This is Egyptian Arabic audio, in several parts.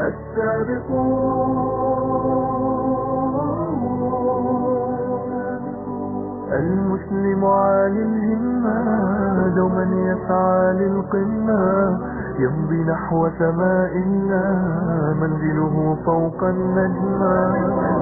المسلم عالي الهمة دوما يسعى للقمة يمضي نحو سماء الله منزله فوق النجمة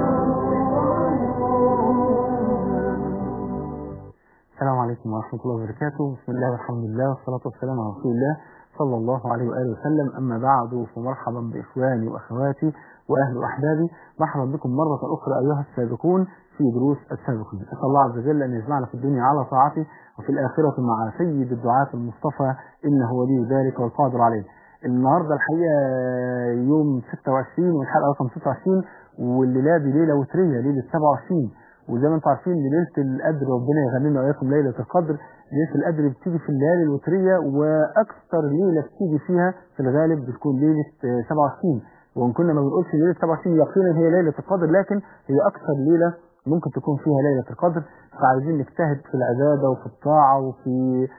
السلام عليكم ورحمة الله وبركاته بسم الله والحمد لله والصلاة والسلام على رسول الله صلى الله عليه وآله وسلم أما بعد فمرحبا بإخواني وأخواتي وأهل وأحبابي مرحبا بكم مرة أخرى أيها السابقون في دروس السابقين أسأل الله عز وجل أن يجمعنا في الدنيا على طاعته وفي الآخرة مع سيد الدعاة المصطفى إنه ولي ذلك والقادر عليه النهاردة الحقيقة يوم 26 والحلقة رقم 26 والليلة دي ليلة وترية ليلة 27 وزي ما انتم عارفين ليله القدر ربنا يغنينا واياكم ليله القدر ليله القدر بتيجي في الليالي الوتريه واكثر ليله بتيجي فيها في الغالب بتكون ليله 27 وان كنا ما بنقولش ليله 27 يقينا هي ليله القدر لكن هي اكثر ليله ممكن تكون فيها ليله القدر فعايزين نجتهد في العباده وفي الطاعه وفي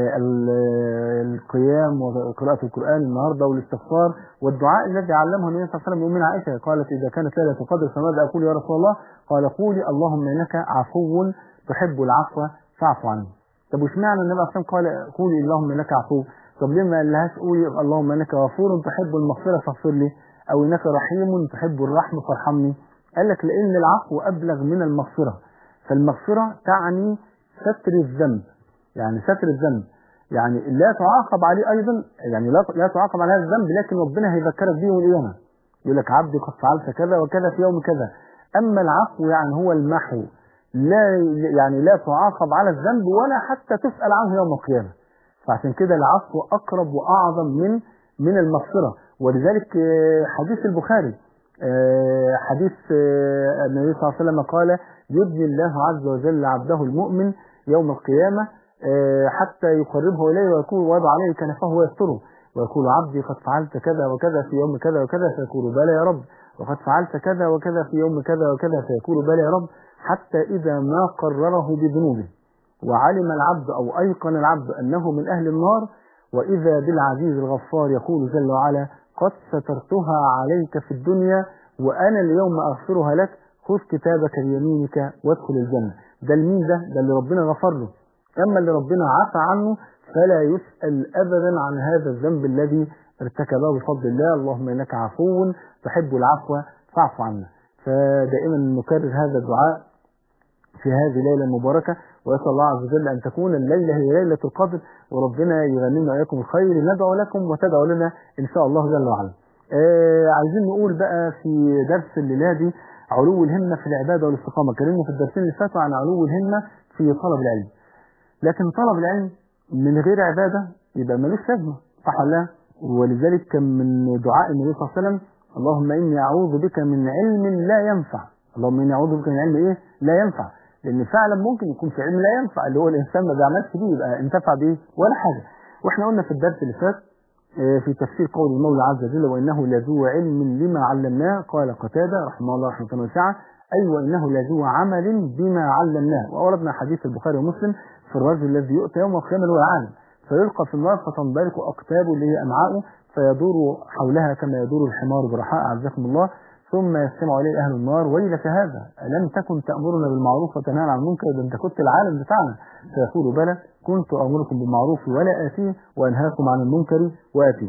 القيام وقراءة القرآن النهاردة والاستغفار والدعاء الذي علمه النبي صلى الله عليه وسلم لأمنا عائشة قالت إذا كانت ليلة القدر فماذا أقول يا رسول الله قال قولي اللهم إنك عفو تحب العفو فاعف عني طب واشمعنى النبي صلى الله عليه وسلم قال قولي اللهم إنك عفو طب ليه ما قالهاش قولي اللهم إنك غفور تحب المغفرة فاغفر لي أو إنك رحيم تحب الرحمة فارحمني قال لك لأن العفو أبلغ من المغفرة فالمغفرة تعني ستر الذنب يعني ستر الذنب يعني لا تعاقب عليه ايضا يعني لا لا تعاقب على هذا الذنب لكن ربنا هيذكرك بيه يوم القيامه يقول لك عبدي قد فعلت كذا وكذا في يوم كذا اما العفو يعني هو المحو لا يعني لا تعاقب على الذنب ولا حتى تسال عنه يوم القيامه فعشان كده العفو اقرب واعظم من من المغفره ولذلك حديث البخاري حديث النبي صلى الله عليه وسلم قال يبني الله عز وجل عبده المؤمن يوم القيامة حتى يقربه إليه ويكون وضع عليه كنفه ويستره ويقول عبدي قد فعلت كذا وكذا في يوم كذا وكذا فيقول بلى يا رب وقد فعلت كذا وكذا في يوم كذا وكذا فيقول بلى يا رب حتى إذا ما قرره بذنوبه وعلم العبد أو أيقن العبد أنه من أهل النار وإذا بالعزيز الغفار يقول جل وعلا قد سترتها عليك في الدنيا وأنا اليوم أغفرها لك خذ كتابك بيمينك وادخل الجنة ده المين ده ده اللي ربنا غفر له أما اللي ربنا عفى عنه فلا يسأل أبدا عن هذا الذنب الذي ارتكبه بفضل الله اللهم إنك عفو تحب العفو فاعف عنا فدائما نكرر هذا الدعاء في هذه الليلة المباركة ويسأل الله عز وجل أن تكون الليلة هي ليلة القدر وربنا يغنمنا وإياكم الخير ندعو لكم وتدعو لنا إن شاء الله جل وعلا آه عايزين نقول بقى في درس الليلة دي علو الهمة في العبادة والاستقامة كلمنا في الدرسين اللي فاتوا عن علو الهمة في طلب العلم لكن طلب العلم من غير عبادة يبقى ملوش لازمة صح ولا لا؟ ولذلك كان من دعاء النبي صلى الله عليه وسلم اللهم إني أعوذ بك من علم لا ينفع اللهم إني أعوذ بك من علم إيه لا ينفع لأن فعلا ممكن يكون في علم لا ينفع اللي هو الإنسان ما بيعملش بيه يبقى انتفع بيه ولا حاجة واحنا قلنا في الدرس اللي فات في تفسير قول المولى عز وجل وإنه لذو علم لما علمناه قال قتادة رحمه الله رحمة الله واسعة أي وإنه لذو عمل بما علمناه وأوردنا حديث البخاري ومسلم في الرجل الذي يؤتى يوم القيامة هو عالم فيلقى في النار فتنبرك أقتابه اللي هي أمعاؤه فيدور حولها كما يدور الحمار برحاء عزكم الله ثم يستمع إليه أهل النار ويلك هذا ألم تكن تأمرنا بالمعروف وتنهانا عن المنكر ده أنت كنت العالم بتاعنا فيقول بلى كنت أمركم بالمعروف ولا آتيه وأنهاكم عن المنكر وآتيه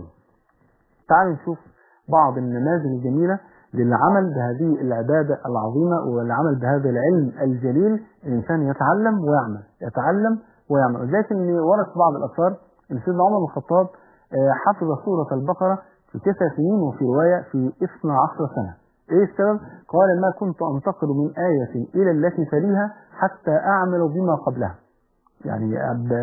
تعالوا نشوف بعض النماذج الجميلة للعمل بهذه العبادة العظيمة والعمل بهذا العلم الجليل الإنسان يتعلم ويعمل يتعلم ويعمل ولذلك أن ورد في بعض الأثار أن سيدنا عمر بن الخطاب حفظ سورة البقرة في تسع سنين وفي رواية في 12 سنة ايه السبب قال ما كنت انتقل من آية الى التي تليها حتى اعمل بما قبلها يعني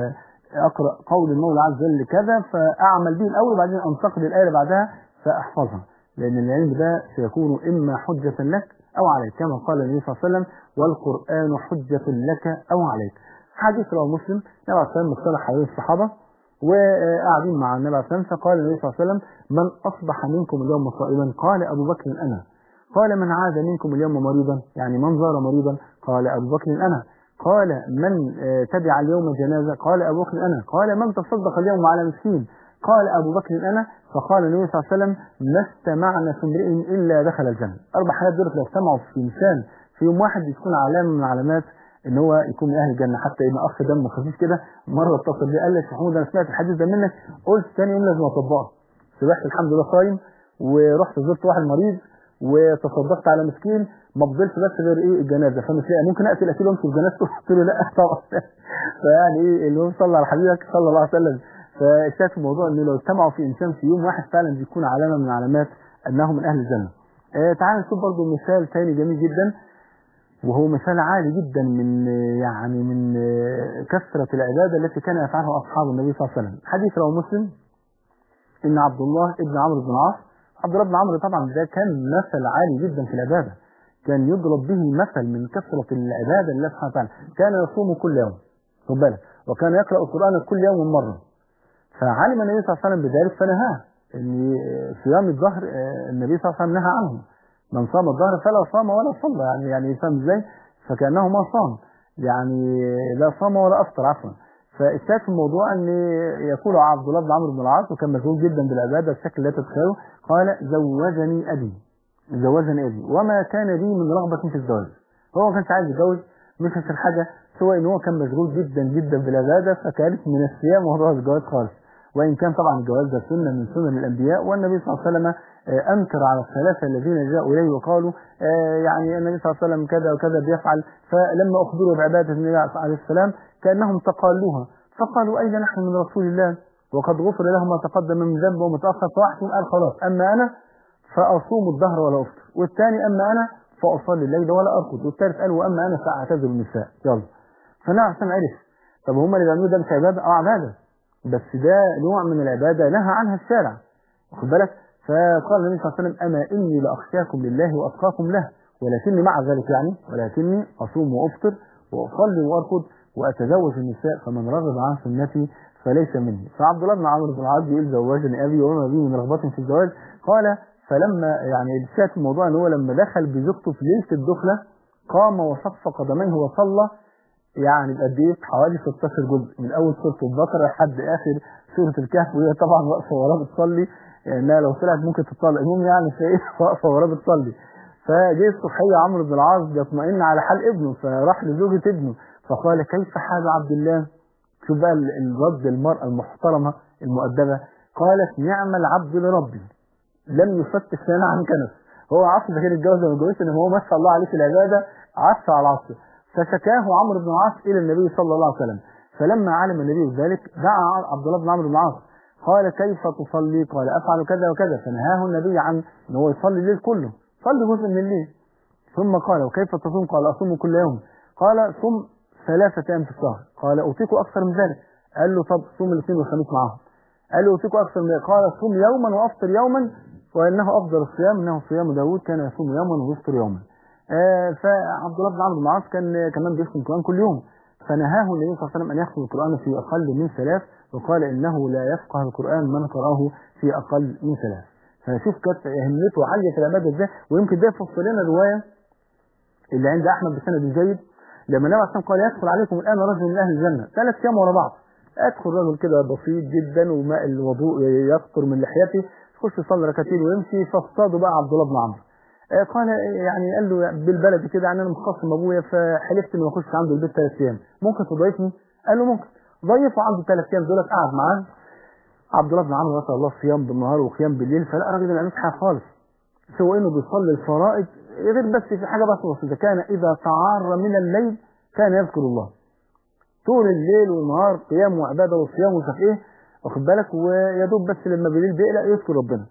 اقرأ قول المولى عز وجل كذا فاعمل به الاول وبعدين انتقل الآية اللي بعدها فاحفظها لان العلم ده سيكون اما حجة لك او عليك كما قال النبي صلى الله عليه وسلم والقرآن حجة لك او عليك حديث رواه مسلم النبي عليه الصلاه مصطلح حوالين الصحابة وقاعدين مع النبي عليه الصلاه فقال النبي صلى الله عليه وسلم من اصبح منكم اليوم صائما قال ابو بكر انا قال من عاد منكم اليوم مريضا يعني من زار مريضا قال أبو بكر أنا قال من تبع اليوم جنازة قال أبو بكر أنا قال من تصدق اليوم على مسكين قال أبو بكر أنا فقال النبي صلى الله عليه وسلم ما استمعنا في امرئ إلا دخل الجنة أربع حاجات دول لو اجتمعوا في إنسان في يوم واحد يكون علامة من علامات ان هو يكون من اهل الجنه حتى ان اخ دم خفيف كده مره اتصل بي قال لي يا شيخ محمود انا سمعت الحديث ده منك قلت ثاني يوم لازم اطبقه سبحت الحمد لله صايم ورحت زرت واحد مريض وتصدقت على مسكين ما فضلش بس غير ايه الجنازه فمش لاقي ممكن اقتل اكيد وامشي بجنازته قلت له لا طبعا فيعني ايه المهم صلى على حبيبك صلى الله عليه وسلم فالشاهد في الموضوع انه لو اجتمعوا في انسان في يوم واحد فعلا بيكون علامه من علامات انه من اهل الجنه. آه تعال نشوف برضه مثال ثاني جميل جدا وهو مثال عالي جدا من يعني من كثرة العبادة التي كان يفعلها أصحاب النبي صلى الله عليه وسلم حديث رواه مسلم إن عبد الله ابن عمرو بن العاص عبد الله بن عمرو طبعا ده كان مثل عالي جدا في العبادة كان يضرب به مثل من كثرة العبادة لله سبحانه وتعالى كان يصوم كل يوم خد بالك وكان يقرأ القرآن كل يوم مرة فعلم النبي صلى الله عليه وسلم بذلك فنهاه ان صيام الظهر النبي صلى الله عليه وسلم نهى عنه من صام الظهر فلا صام ولا صلى يعني يعني فاهم ازاي فكانه ما صام يعني لا صام ولا افطر عفوا فالشاهد في الموضوع ان يقول عبد الله بن عمرو بن العاص وكان مشغول جدا بالعباده بشكل لا تتخيله قال زوجني ابي زوجني ابي وما كان لي من رغبه في الزواج هو ما كانش عايز يتجوز مش عشان حاجه سوى ان هو كان مشغول جدا جدا بالعباده فكانت من الصيام موضوع الجواز خالص وإن كان طبعا الجواز ده سنة من سنن الأنبياء والنبي صلى الله عليه وسلم أنكر على الثلاثة الذين جاءوا إليه وقالوا يعني النبي صلى الله عليه وسلم كذا وكذا بيفعل فلما أخبروا بعبادة النبي عليه السلام كأنهم تقالوها فقالوا أين نحن من رسول الله وقد غفر له ما تقدم من ذنب وما تأخر فواحد قال خلاص أما أنا فأصوم الدهر ولا أفطر والثاني أما أنا فأصلي الليل ولا أرقد والثالث قال وأما أنا فأعتذر النساء يلا فنعم عشان عرف طب هم اللي بيعملوه ده مش عبادة؟ أه عبادة بس ده نوع من العبادة نهى عنها الشارع واخد بالك فقال النبي صلى الله عليه وسلم أما إني لأخشاكم لله وأتقاكم له ولكني مع ذلك يعني ولكني أصوم وأفطر وأصلي وأرقد وأتزوج النساء فمن رغب عن سنتي فليس مني فعبد الله بن عمرو بن العاص يقول زوجني أبي وما بي من رغبة في الزواج قال فلما يعني الشاهد في الموضوع ان هو لما دخل بزوجته في ليله الدخله قام وصف قدميه وصلى يعني قد ايه حوالي 16 جزء من اول سوره البقره لحد اخر سوره الكهف وهي طبعا واقفه وراه بتصلي لانها لو طلعت ممكن تطلق المهم يعني فايه واقفه وراه بتصلي فجه الصحية عمرو بن العاص بيطمئن على حال ابنه فراح لزوجة ابنه فقال كيف حال عبد الله شوف بقى الرد المرأة المحترمة المؤدبة قالت نعم العبد لربي لم يفتش لنا عن كنف هو عصر ده كان الجواز ما اتجوزش ان هو ما شاء الله عليه في العباده عصر على عصر فشكاه عمرو بن العاص الى النبي صلى الله عليه وسلم فلما علم النبي ذلك دعا عبد الله بن عمرو بن العاص قال كيف تصلي قال افعل كذا وكذا فنهاه النبي عن ان هو يصلي الليل كله صلي جزء من الليل ثم قال وكيف تصوم قال اصوم كل يوم قال صم ثلاثة أيام في الشهر قال أوتيك أكثر من ذلك قال له طب صوم الاثنين والخميس معاهم قال له أوتيك أكثر من ذلك قال صوم يوما وأفطر يوما وانه افضل الصيام انه صيام داوود كان يصوم يوما ويفطر يوما آه فعبد الله بن عمرو بن العاص كان كمان بيختم القران كل يوم فنهاه النبي صلى الله عليه وسلم ان يختم القران في اقل من ثلاث وقال انه لا يفقه القران من قراه في اقل من ثلاث فشوف كانت همته عاليه في العباده ازاي ويمكن ده يفسر لنا الروايه اللي عند احمد بسند جيد لما النبي عليه الصلاه والسلام قال يدخل عليكم الان رجل من اهل الجنه ثلاث ايام ورا بعض ادخل رجل كده بسيط جدا وماء الوضوء يقطر من لحيته يخش يصلي ركعتين ويمشي فاصطادوا بقى عبد الله بن عمرو آه قال يعني قال له بالبلد كده يعني انا مخصم ابويا فحلفت اني ما اخش عنده البيت ثلاث ايام ممكن تضيفني؟ قال له ممكن ضيفه عنده ثلاث ايام دولت قعد معاه عبد الله بن عمرو ما شاء الله صيام بالنهار وقيام بالليل فلا الراجل ما بيعملش حاجه خالص سوى انه بيصلي الفرائض غير بس في حاجه بس بسيطه كان اذا تعار من الليل كان يذكر الله طول الليل والنهار قيام وعباده وصيام ومش عارف ايه واخد بالك ويا دوب بس لما بالليل بيقلق يذكر ربنا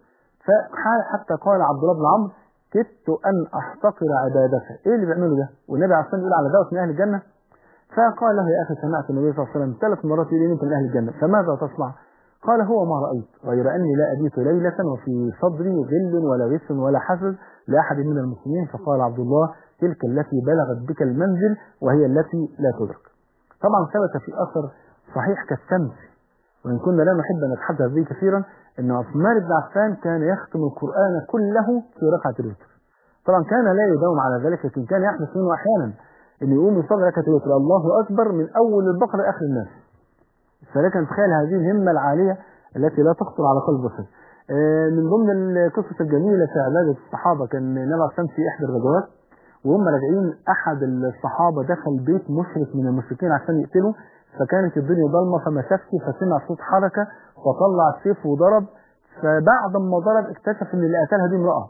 فحتى قال عبد الله بن عمرو كدت ان احتقر عبادتك ايه اللي بيعمله ده والنبي عليه الصلاه والسلام يقول على دوت من اهل الجنه فقال له يا اخي سمعت النبي صلى الله عليه وسلم ثلاث مرات يقول انت من اهل الجنه فماذا تصنع قال هو ما رايت غير اني لا ابيت ليله وفي صدري غل ولا غش ولا حسد لاحد من المسلمين فقال عبد الله تلك التي بلغت بك المنزل وهي التي لا تدرك طبعا ثبت في اثر صحيح كالشمس وإن كنا لا نحب أن نتحدث به كثيرا أن عثمان بن عفان كان يختم القرآن كله في ركعة الوتر طبعا كان لا يداوم على ذلك لكن كان يحدث منه أحيانا أن يقوم يصلي ركعة الوتر الله أكبر من أول البقرة لآخر الناس فلك أن تخيل هذه الهمة العالية التي لا تخطر على قلب بشر آه، من ضمن القصص الجميلة في عبادة الصحابة كان النبي عليه الصلاة والسلام في إحدى الغزوات وهم راجعين أحد الصحابة دخل بيت مشرك من المشركين عشان يقتله فكانت الدنيا ضلمة فما شافش فسمع صوت حركة فطلع السيف وضرب فبعد ما ضرب اكتشف ان اللي قتلها دي امرأة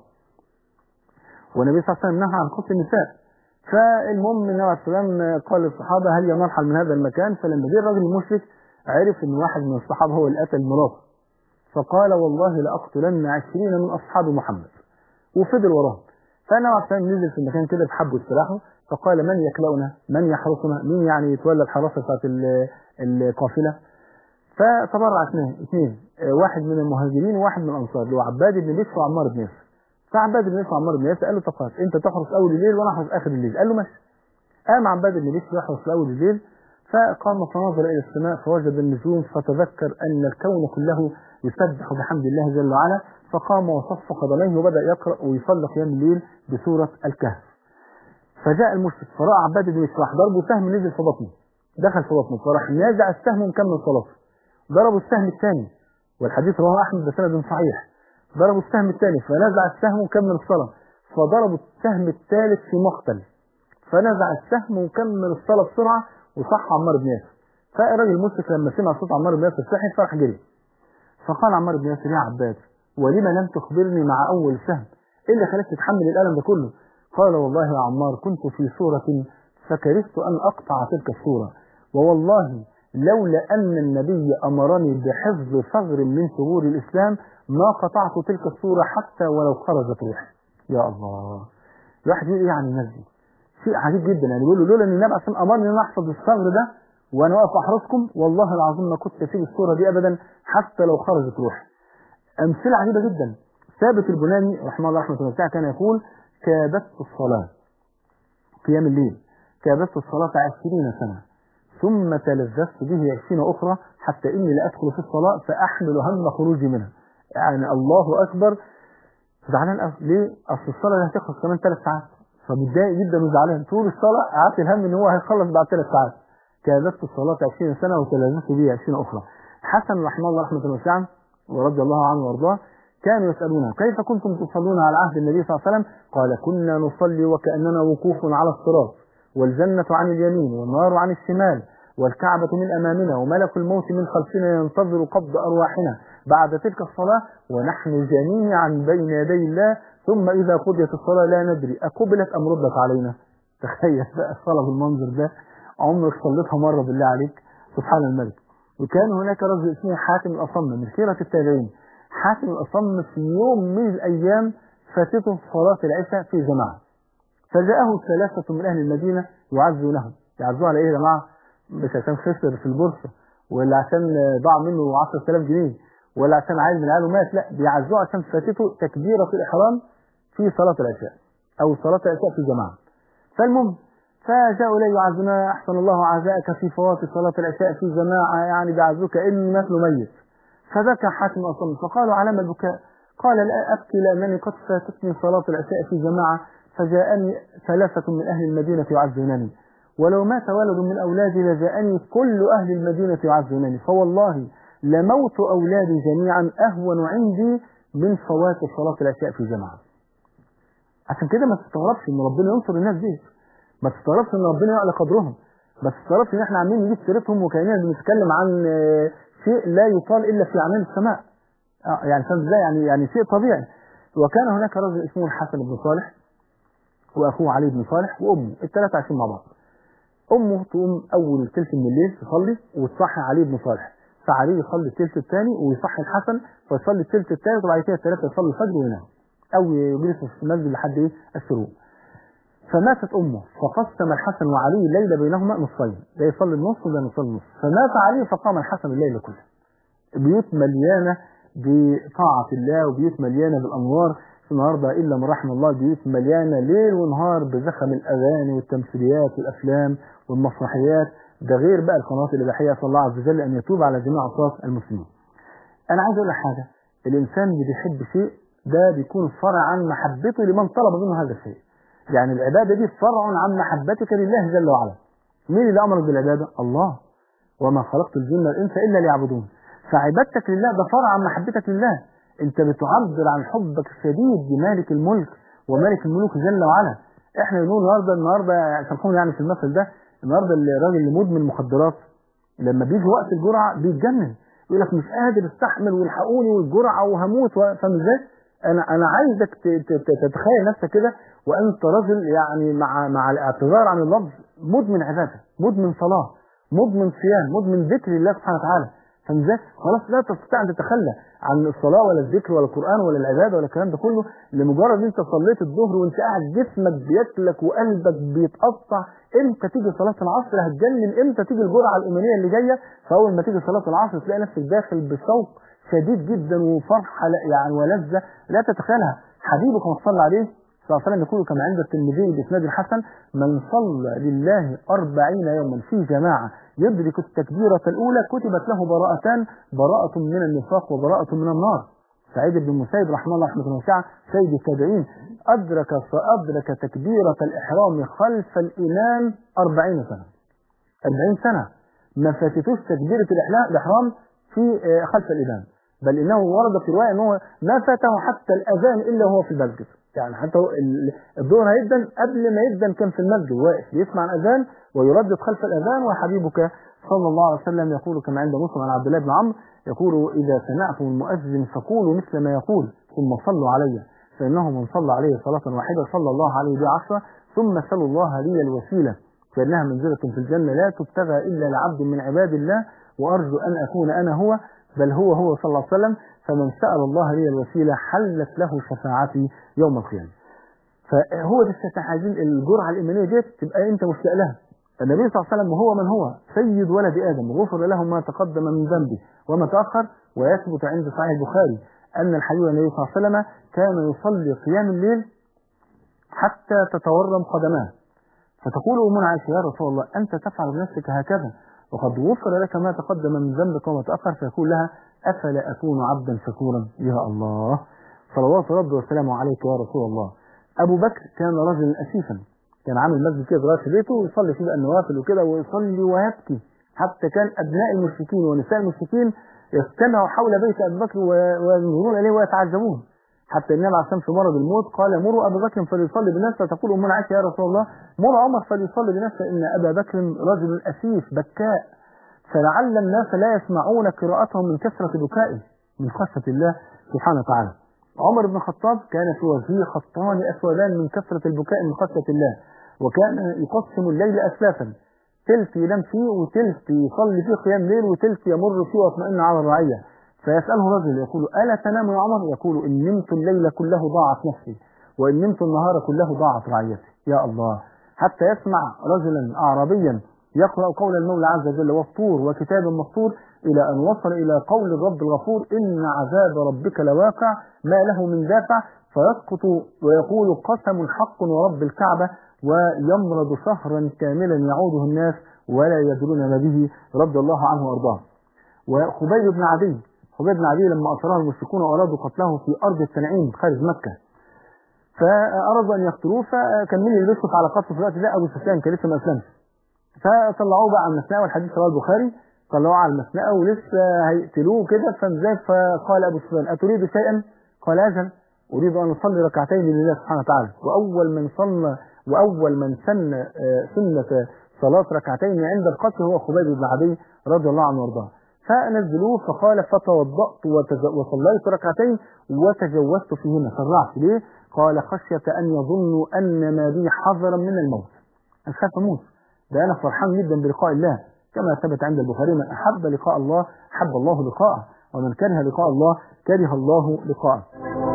والنبي صلى الله عليه وسلم نهى عن قتل النساء فالمهم النبي عليه الصلاة والسلام قال للصحابة هل نرحل من هذا المكان فلما جه الراجل المشرك عرف ان واحد من الصحابة هو اللي قتل مراته فقال والله لأقتلن عشرين من أصحاب محمد وفضل وراهم فالنبي عليه الصلاة والسلام نزل في المكان كده فحبوا يستراحوا فقال من يكلؤنا من يحرسنا مين يعني يتولى الحراسة بتاعت ال- القافلة فتبرع اثنين اثنين آه، واحد من المهاجرين وواحد من الانصار اللي هو عباد بن بشر وعمار بن ياسر فعباد بن بشر وعمار بن ياسر قال له طب خلاص انت تحرس اول الليل وانا احرس اخر الليل قال له ماشي قام عباد بن بشر يحرس اول الليل فقام فنظر الى السماء فوجد النجوم فتذكر ان الكون كله يسبح بحمد الله جل وعلا فقام وصف قدميه وبدا يقرا ويصلي قيام الليل بسوره الكهف فجاء المشرك فراى عباد بن بشر راح ضربه سهم نزل في بطنه دخل في بطنه فراح نازع السهم ومكمل صلاته ضربوا السهم الثاني والحديث رواه احمد بسند صحيح ضربوا السهم الثاني فنزع السهم وكمل الصلاه فضربوا السهم الثالث في مقتل فنزع السهم وكمل الصلاه بسرعه وصح عمار بن ياسر فالراجل المشرك لما سمع صوت عمار بن ياسر صحي فراح جري فقال عمار بن ياسر يا عباد ولم لم تخبرني مع اول سهم ايه اللي خلاك تتحمل الالم ده كله قال والله يا عمار كنت في سوره فكرهت ان اقطع تلك السوره ووالله لولا أن النبي أمرني بحفظ ثغر من ثغور الإسلام ما قطعت تلك الصورة حتى ولو خرجت روحي يا الله الواحد يقول إيه عن الناس دي شيء عجيب جدا يعني بيقول له لولا ان النبي عشان امرني ان انا احفظ الثغر ده وانا واقف احرسكم والله العظيم ما كنت اسيب الصوره دي ابدا حتى لو خرجت روحي امثله عجيبه جدا ثابت البناني رحمه الله رحمه الله كان يقول كابدت الصلاه قيام الليل كابدت الصلاه عشرين سنه ثم تلذذت به عشرين أخرى حتى إني لأدخل في الصلاة فأحمل هم خروجي منها يعني الله أكبر زعلان قوي ليه؟ أصل الصلاة دي هتخلص كمان ثلاث ساعات فمتضايق جدا وزعلان طول الصلاة قعدت الهم إن هو هيخلص بعد ثلاث ساعات كابدت الصلاة 20 سنة وتلذذت به 20 أخرى حسن رحمه الله رحمة الله واسعة ورضي الله عنه وارضاه كانوا يسألونه كيف كنتم تصلون على عهد النبي صلى الله عليه وسلم قال كنا نصلي وكأننا وقوف على الصراط والجنة عن اليمين والنار عن الشمال والكعبة من أمامنا وملك الموت من خلفنا ينتظر قبض أرواحنا بعد تلك الصلاة ونحن جميعا بين يدي الله ثم إذا قضيت الصلاة لا ندري أقبلت أم ردت علينا تخيل بقى الصلاة بالمنظر ده عمرك صليتها مرة بالله عليك سبحان الملك وكان هناك رجل اسمه حاتم الأصم من خيرة التابعين حاتم الأصم في يوم من الأيام فاتته صلاة العشاء في جماعة فجاءه ثلاثة من أهل المدينة يعزونه يعزوه على إيه يا جماعة مش عشان خسر في البورصة ولا عشان ضاع منه 10000 جنيه ولا عشان عيل من عياله مات لا بيعزوه عشان فاتته تكبيرة في الإحرام في صلاة العشاء أو صلاة العشاء في جماعة فالمهم فجاءوا إليه يعزنا أحسن الله عزاءك في فوات صلاة العشاء في جماعة يعني بيعزوك إني مثل ميت فبكى حاتم أصلا فقالوا على ما البكاء قال لا أبكي لأنني قد فاتتني صلاة العشاء في جماعة فجاءني ثلاثة من أهل المدينة يعزونني ولو مات ولد من أولادي لجاءني كل أهل المدينة يعزونني فوالله لموت أولادي جميعا أهون عندي من فوات صلاة العشاء في جماعة عشان كده ما تستغربش ان ربنا ينصر الناس دي ما تستغربش ان ربنا يعلى قدرهم ما تستغربش ان احنا عاملين نجيب سيرتهم وكاننا بنتكلم عن آه، شيء لا يقال الا في اعمال السماء آه، يعني فاهم ازاي يعني يعني شيء طبيعي وكان هناك رجل اسمه الحسن بن صالح واخوه علي بن صالح وامه الثلاثه عايشين مع بعض امه تقوم اول ثلث من الليل تصلي وتصحي علي بن صالح فعلي يصلي الثلث الثاني ويصحي الحسن فيصلي الثلث الثالث وبعد كده الثلاثه يصلوا الفجر وينام او يجلسوا في المسجد لحد ايه الشروق فماتت امه فقسم الحسن وعلي الليل بينهما نصفين ده يصلي النص وده يصلي النص فمات علي فقام الحسن الليل كله بيوت مليانه بطاعه الله وبيوت مليانه بالانوار في النهارده الا من رحم الله بيوت مليانه ليل ونهار بزخم الاغاني والتمثيليات والافلام والمسرحيات ده غير بقى القنوات الاباحيه اسال الله عز وجل ان يتوب على جميع اصوات المسلمين. انا عايز اقول لك حاجه الانسان اللي بيحب شيء ده بيكون فرع عن محبته لمن طلب منه هذا الشيء. يعني العباده دي فرع عن محبتك لله جل وعلا. مين اللي امرك بالعباده؟ الله. وما خلقت الجن والانس الا ليعبدون. فعبادتك لله ده فرع عن محبتك لله انت بتعبر عن حبك الشديد لمالك الملك ومالك الملوك جل وعلا احنا بنقول النهارده النهارده سامحوني يعني في المثل ده النهارده الراجل اللي مدمن مخدرات لما بيجي وقت الجرعه بيتجنن يقول لك مش قادر استحمل والحقوني والجرعه وهموت و- فاهم ازاي؟ انا انا عايزك ت- ت- ت- تتخيل نفسك كده وانت راجل يعني مع مع الاعتذار عن اللفظ مدمن عباده مدمن صلاه مدمن صيام مدمن ذكر الله سبحانه وتعالى فاهم ازاي؟ خلاص لا تستطيع ان تتخلى عن الصلاه ولا الذكر ولا القران ولا العباده ولا الكلام ده كله لمجرد ان انت صليت الظهر وانت قاعد جسمك بياكلك وقلبك بيتقطع امتى تيجي صلاه العصر هتجنن امتى تيجي الجرعه الايمانيه اللي جايه فاول ما تيجي صلاه العصر تلاقي نفسك داخل بشوق شديد جدا وفرحه لا- يعني ولذه لا تتخيلها حبيبك ما صلى عليه صلى الله عليه وسلم يقول كما عند الترمذي باسناد الحسن من صلى لله أربعين يوما في جماعة يدرك التكبيرة الأولى كتبت له براءتان براءة من النفاق وبراءة من النار سعيد بن المسيب رحمه الله رحمه واسعة سيد التابعين أدرك فأدرك تكبيرة الإحرام خلف الإمام أربعين سنة أربعين سنة ما فاتتوش تكبيرة الإحلام- الإحرام في آه، خلف الإمام بل إنه ورد في رواية أنه ما فاته حتى الأذان إلا هو في المسجد يعني حتى هو ال- الظهر هيدن قبل ما يدن كان في المسجد واقف يسمع الأذان ويردد خلف الأذان وحبيبك صلى الله عليه وسلم يقول كما عند مسلم عن عبد الله بن عمرو يقول إذا سمعتم المؤذن فقولوا مثل ما يقول ثم صلوا علي فإنه من صلى عليه صلاة واحدة صلى الله عليه بها عشرة ثم سلوا الله لي الوسيلة فإنها منزلة في الجنة لا تبتغى إلا لعبد من عباد الله وأرجو أن أكون أنا هو بل هو هو صلى الله عليه وسلم فمن سأل الله لي الوسيلة حلت له شفاعتي يوم القيامة فهو ده الشفاعة عايزين الجرعة الإيمانية ديت تبقى أنت مشتاق لها النبي صلى الله عليه وسلم وهو من هو سيد ولد آدم غفر له ما تقدم من ذنبه وما تأخر ويثبت عند صحيح البخاري أن الحبيب النبي صلى الله عليه وسلم كان يصلي قيام الليل حتى تتورم قدماه فتقول أمنا عائشة يا رسول الله أنت تفعل بنفسك هكذا وقد غفر لك ما تقدم من ذنبك وما تأخر فيقول لها أفلا أكون عبدا شكورا يا الله صلوات ربي وسلامه عليك يا رسول الله أبو بكر كان رجلا أسيفا كان عامل مسجد كده صغير في بيته ويصلي فيه بقى النوافل وكده ويصلي ويبكي حتى كان أبناء المشركين ونساء المشركين يجتمعوا حول بيت أبي بكر و- وينظرون إليه ويتعجبون حتى النبي عليه الصلاه والسلام في مرض الموت قال مروا ابا بكر فليصلي بالناس فتقول امنا عائشه يا رسول الله مر عمر فليصلي بالناس فان ابا بكر رجل اسيف بكاء فلعل الناس لا يسمعون قراءتهم من كثره بكائه من خشيه الله سبحانه وتعالى عمر بن الخطاب كان في وجهه خطان اسودان من كثره البكاء من خشيه الله وكان يقسم الليل اسلافا تلت ينام فيه وتلت يصلي فيه قيام ليل وتلت يمر فيه ويطمئن على الرعيه فيسأله رجل يقول ألا تنام يا عمر يقول إن نمت الليل كله ضاعت نفسي وإن نمت النهار كله ضاعت رعيتي يا الله حتى يسمع رجلا أعرابيا يقرأ قول المولى عز وجل والطور وكتاب مسطور إلى أن وصل إلى قول الرب الغفور إن عذاب ربك لواقع ما له من دافع فيسقط ويقول قسم حق ورب الكعبة ويمرض شهرا كاملا يعوده الناس ولا يدرون ما به رضي الله عنه وأرضاه وخبيب بن عدي خبيب بن عدي لما أسره المشركون وأرادوا قتله في أرض التنعيم خارج مكة فأرادوا أن يقتلوه فكان مين اللي بيشرف على قتله في الوقت ده أبو سفيان كان لسه ما أسلمش فطلعوه بقى على المسنقة والحديث رواه البخاري طلعوه على المسنقة ولسه هيقتلوه كده فازاي فقال أبو سفيان أتريد شيئا؟ قال أجل أريد أن أصلي ركعتين لله سبحانه وتعالى وأول من صلى وأول من سن آه، سنة صلاة ركعتين عند القتل هو خبيب بن عدي رضي الله عنه وارضاه فنزلوه فقال فتوضأت وتج- وصليت ركعتين وتجوزت فيهما سرعت ليه؟ قال خشية أن يظنوا أن ما بي حذرا من الموت أنا خايف أموت ده أنا فرحان جدا بلقاء الله كما ثبت عند البخاري من أحب لقاء الله أحب الله لقاءه ومن كره لقاء الله كره الله لقاءه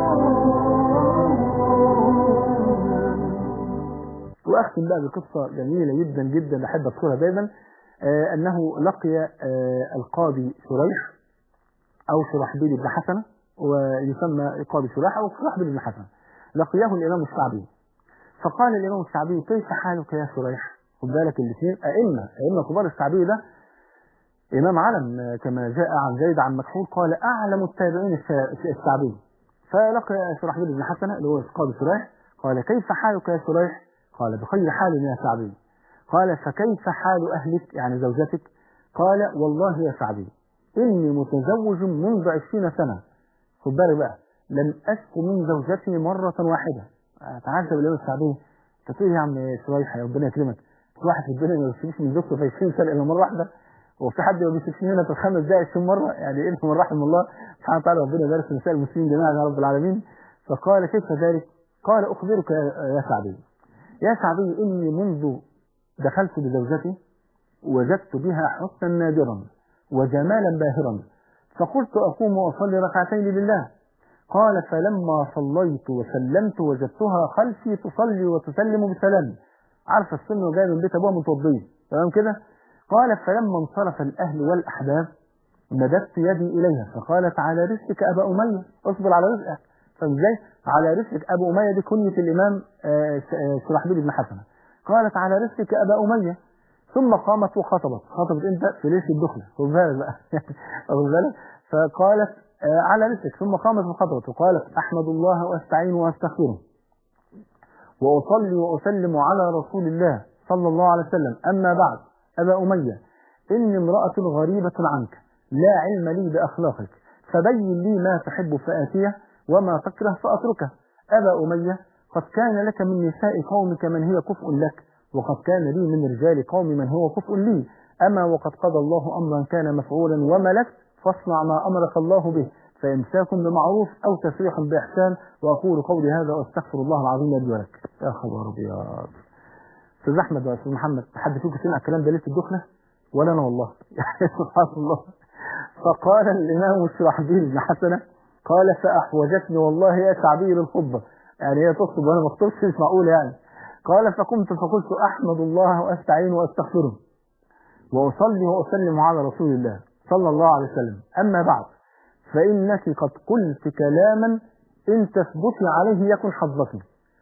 واختم بقى بقصه جميله جدا جدا بحب اذكرها دايما آه انه لقي آه القاضي شريح او شرحبيل بن حسنه ويسمى القاضي شريح او شرحبيل بن حسنه لقيه الامام الشعبي فقال الامام الشعبي كيف حالك يا شريح خد بالك الاثنين ائمه ائمه كبار الشعبي ده امام علم آه، كما جاء عن زيد عن مكحول قال اعلم التابعين الشا- الشعبي فلقي شرحبيل بن حسنه اللي هو القاضي شريح قال كيف حالك يا شريح قال بخير حال يا شعبي قال فكيف حال أهلك يعني زوجتك قال والله يا شعبي إني متزوج منذ عشرين سنة خد بالك بقى لم أشكو من زوجتي مرة واحدة تعجب اليوم السعدية أنت تقول يا عم شويحة يا ربنا يكرمك في واحد في الدنيا ما بيسيبش من زوجته في 20 سنة إلا مرة واحدة وفي حد ما بيسيبش هنا في الخمس دقايق 20 مرة يعني إيه من رحم الله سبحانه وتعالى ربنا يبارك في نساء المسلمين جميعا يا رب العالمين فقال كيف ذلك؟ قال أخبرك يا يا سعدي يا سعدي إني منذ دخلت بزوجتي وجدت بها حسنا نادرا وجمالا باهرا فقلت أقوم وأصلي ركعتين لله قال فلما صليت وسلمت وجدتها خلفي تصلي وتسلم بسلام عارفه السن وجايه من بيت ابوها متوضيه تمام كده قال فلما انصرف الاهل والاحباب مددت يدي اليها فقالت على رزقك ابا اميه اصبر على رزقك فازاي على رزقك ابو اميه دي كنيه الامام آه، س- آه، شرحبيل بن حسنه قالت على رزقك ابا اميه ثم قامت وخطبت خطبت انت في ليش الدخله خد بالك بقى خد بالك فقالت آه، على رزقك ثم قامت وخطبت وقالت احمد الله واستعين واستغفره وأصلي وأسلم على رسول الله صلى الله عليه وسلم أما بعد أبا أمية إني امرأة غريبة عنك لا علم لي بأخلاقك فبين لي ما تحب فآتيه وما تكره فأتركه أبا أمية قد كان لك من نساء قومك من هي كفء لك وقد كان لي من رجال قوم من هو كفء لي أما وقد قضى الله أمرا كان مفعولا وملكت فاصنع ما أمرك الله به فإمساك بمعروف أو تسريح بإحسان وأقول قولي هذا وأستغفر الله العظيم لي ولك يا خبر أبيض أستاذ أحمد وأستاذ محمد حد فيكم سمع الكلام ده ليلة الدخلة ولا أنا والله سبحان الله فقال الإمام الشرحبيل بن حسنة قال فأحوجتني والله يا شعبي للخطبة يعني هي تخطب وأنا ما اخطبش مش معقول يعني قال فقمت فقلت أحمد الله وأستعين وأستغفره وأصلي وأسلم على رسول الله صلى الله عليه وسلم أما بعد فإنك قد قلت كلاما إن تثبتي عليه يكن حظك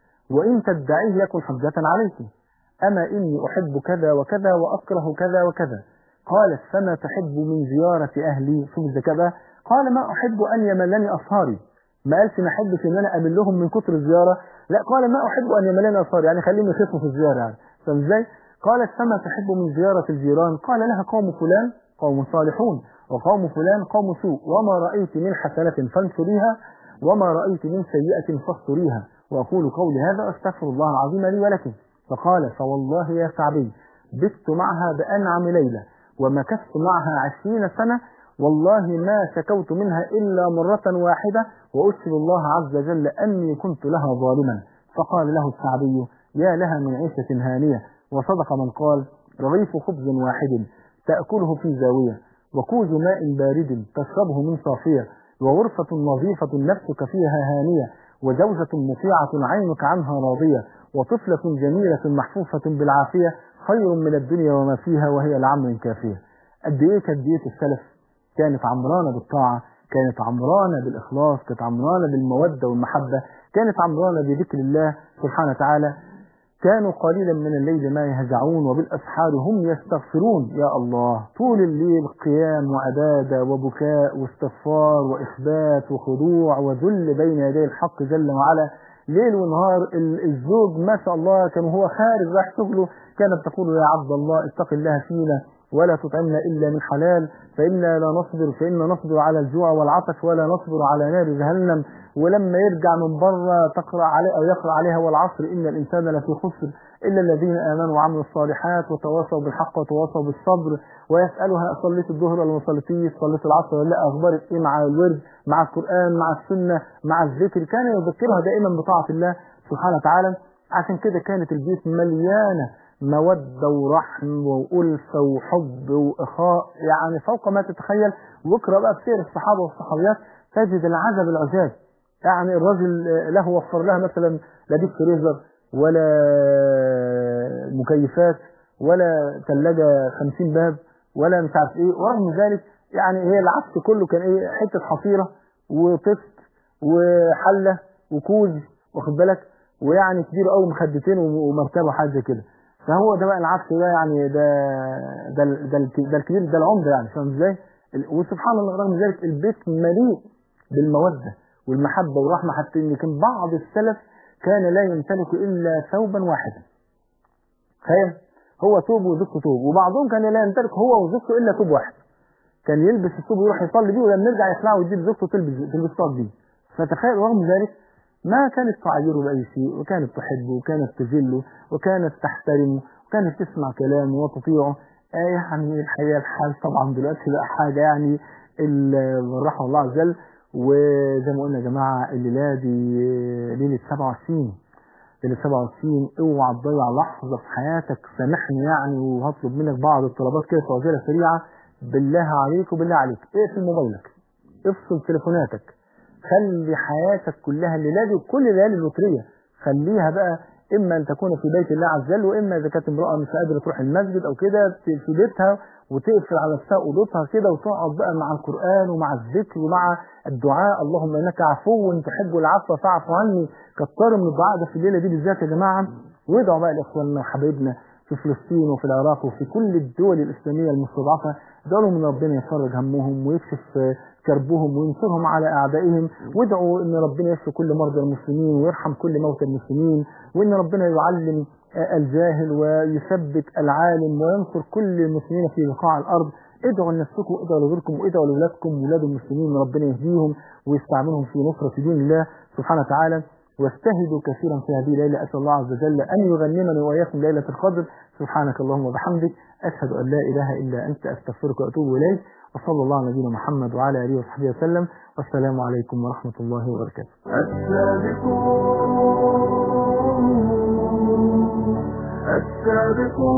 وإن تدعيه يكن حجة عليك أما إني أحب كذا وكذا وأكره كذا وكذا قالت فما تحب من زيارة أهلي شوف الذكاء بقى قال ما أحب أن يملني أصهاري ما قالش ما أحبش إن أنا أمل لهم من كتر الزيارة لا قال ما أحب أن يملني أصهاري يعني خليهم يخفوا في الزيارة يعني فاهم إزاي؟ قالت فما تحب من زيارة الجيران قال لها قوم فلان قوم صالحون وقوم فلان قوم سوء وما رأيت من حسنة فانشريها وما رأيت من سيئة فاستريها وأقول قولي هذا أستغفر الله العظيم لي ولكم فقال فوالله يا شعبي بت معها بأنعم ليلة ومكثت معها عشرين سنة والله ما شكوت منها إلا مرة واحدة وأشهد الله عز وجل أني كنت لها ظالما فقال له الشعبي يا لها من عيشة هانية وصدق من قال رغيف خبز واحد تأكله في زاوية وكوز ماء بارد تشربه من صافية وغرفة نظيفة نفسك فيها هانية وزوجة مطيعة عينك عنها راضية وطفلة جميلة محفوفة بالعافية خير من الدنيا وما فيها وهي لعمر كافية قد ايه كانت دية السلف كانت عمرانة بالطاعة كانت عمرانة بالإخلاص كانت عمرانة بالمودة والمحبة كانت عمرانة بذكر الله سبحانه وتعالى كانوا قليلا من الليل ما يهجعون وبالأسحار هم يستغفرون يا الله طول الليل قيام وعبادة وبكاء واستغفار وإخبات وخضوع وذل بين يدي الحق جل وعلا ليل ونهار ال- الزوج ما شاء الله كان هو خارج راح شغله كانت تقول يا عبد الله اتق الله فينا ولا تطعمنا إلا من حلال فإنا لا نصبر فإنا نصبر على الجوع والعطش ولا نصبر على نار جهنم ولما يرجع من بره تقرأ عليه أو يقرأ عليها والعصر إن الإنسان لفي خسر إلا الذين آمنوا وعملوا الصالحات وتواصوا بالحق وتواصوا بالصبر ويسألها صليت الظهر ولا ما صليتيش صليت العصر ولا لا أخبارك إيه مع الورد مع القرآن مع السنة مع الذكر كان يذكرها دائما بطاعة الله سبحانه وتعالى عشان كده كانت البيوت مليانة مودة ورحم وألفة وحب وإخاء يعني فوق ما تتخيل واقرأ بقى بسير الصحابة والصحابيات تجد العجب العجاب يعني الرجل له وفر لها مثلا لا ديب فريزر ولا مكيفات ولا ثلاجة 50 باب ولا مش عارف ايه ورغم ذلك يعني هي العفش كله كان ايه حتة حصيرة وطفت وحلة وكوز واخد بالك ويعني كبير قوي مخدتين ومرتبه وحاجه زي كده فهو ده بقى العفش ده يعني ده ده ال- ده, ال- ده الكبير ده العمده يعني فاهم ازاي؟ ال- وسبحان الله رغم ذلك البيت مليء بالموده والمحبه والرحمه حتى ان كان بعض السلف كان لا يمتلك الا ثوبا واحدا. تخيل هو ثوب وزوجته ثوب وبعضهم كان لا يمتلك هو وزوجته الا ثوب واحد. كان يلبس الثوب ويروح يصلي بيه ولما يرجع يخلعه ويديه لزوجته تلبس تلبس طاق بيه فتخيل رغم ذلك ما كانت تعايره بأي شيء وكانت تحبه وكانت تجله وكانت تحترمه وكانت تسمع كلامه وتطيعه آه يعني الحقيقة الحال طبعا دلوقتي بقى حاجة يعني ال- رحمه الله عز وجل وزي ما قلنا يا جماعة الليلة دي ليلة 27 ليلة 27 اوعى تضيع لحظة في حياتك سامحني يعني وهطلب منك بعض الطلبات كده في عجالة سريعة بالله عليك وبالله عليك اقفل موبايلك افصل تليفوناتك خلي حياتك كلها الليلة دي وكل الليالي الوترية خليها بقى اما ان تكون في بيت الله عز وجل واما اذا كانت امرأة مش قادرة تروح المسجد او كده ت- في بيتها وتقفل على نفسها اوضتها كده وتقعد بقى مع القرآن ومع الذكر ومع الدعاء اللهم انك عفو تحب العفو فاعف عني كتروا من الدعاء ده في الليلة دي بالذات يا جماعة وادعوا بقى لاخواننا وحبايبنا في فلسطين وفي العراق وفي كل الدول الإسلامية المستضعفة ادعوا من ربنا يفرج همهم ويكشف آه، كربهم وينصرهم على أعدائهم وادعوا إن ربنا يشفي كل مرضى المسلمين ويرحم كل موتى المسلمين وإن ربنا يعلم آه، الجاهل ويثبت العالم وينصر كل المسلمين في بقاع الأرض ادعوا لنفسكم وادعوا لغيركم وادعوا لأولادكم وولاد المسلمين ربنا يهديهم ويستعملهم في نصرة دين الله سبحانه وتعالى واجتهدوا كثيرا في هذه الليلة أسأل الله عز وجل أن يغنمني وإياكم ليلة القدر سبحانك اللهم وبحمدك أشهد أن لا إله إلا أنت أستغفرك وأتوب إليك وصلى الله على نبينا محمد وعلى آله وصحبه وسلم والسلام عليكم ورحمة الله وبركاته السابقون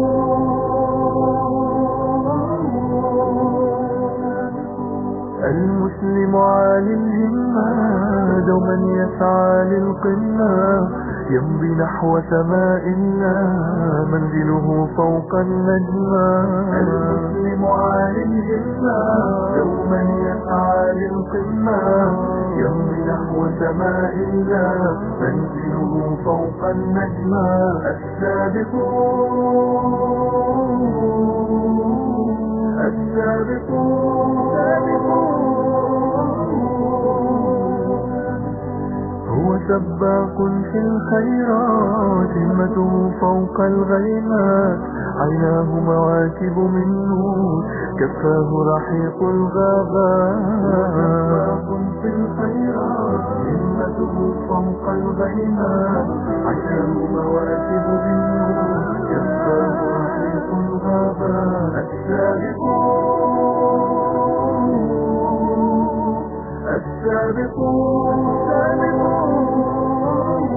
السابقون المسلم عالي الهمة دوما يسعى للقمة يمضي نحو سماء الله منزله فوق النجمة المسلم عالي الهمة دوما يسعى للقمة يمضي نحو سماء الله منزله فوق النجمة السابقون السابقون هو سباق في الخيرات همته فوق الغيمات عيناه مواكب من نور كفاه رحيق الغابات سباق في الخيرات همته فوق الغيمات عيناه مواكب من نور كفاه رحيق الغابات السابقون السابقون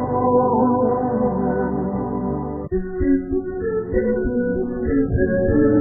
السابقون